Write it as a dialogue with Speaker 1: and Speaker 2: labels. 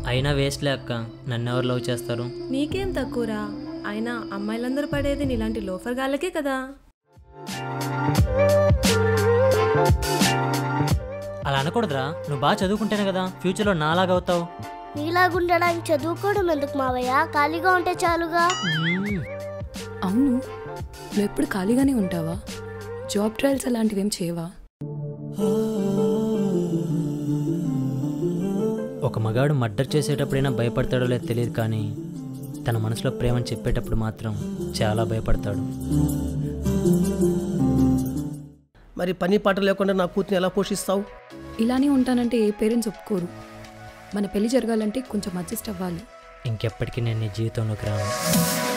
Speaker 1: అయినా వేస్ట్లే అక్క నన్ను ఎవరు లవ్ చేస్తారు
Speaker 2: నీకేం తక్కువరా అయినా అమ్మాయిలందరూ పడేది నీలాంటి లోఫర్ గాళ్ళకే కదా
Speaker 1: అలా అనకూడదురా నువ్వు బాగా చదువుకుంటేనే కదా ఫ్యూచర్లో నాలాగా అవుతావు
Speaker 3: నీలాగుండడానికి చదువుకోవడం ఎందుకు మావయ్య ఖాళీగా ఉంటే చాలుగా
Speaker 1: మ్మ్.
Speaker 4: అవును నువ్వు ఎప్పుడు ఖాళీగానే ఉంటావా జాబ్ ట్రయల్స్ అలాంటివి ఏం చేయవా
Speaker 1: ఒక మగాడు మర్డర్ చేసేటప్పుడైనా భయపడతాడో లేదో తెలియదు కానీ తన మనసులో ప్రేమని చెప్పేటప్పుడు మాత్రం చాలా భయపడతాడు
Speaker 5: మరి పని పాట లేకుండా నా కూతుని ఎలా పోషిస్తావు
Speaker 4: ఇలానే ఉంటానంటే ఏ పేరెంట్స్ ఒప్పుకోరు మన పెళ్లి జరగాలంటే కొంచెం అడ్జస్ట్ అవ్వాలి
Speaker 1: ఇంకెప్పటికీ నేను నీ జీవితంలోకి రాను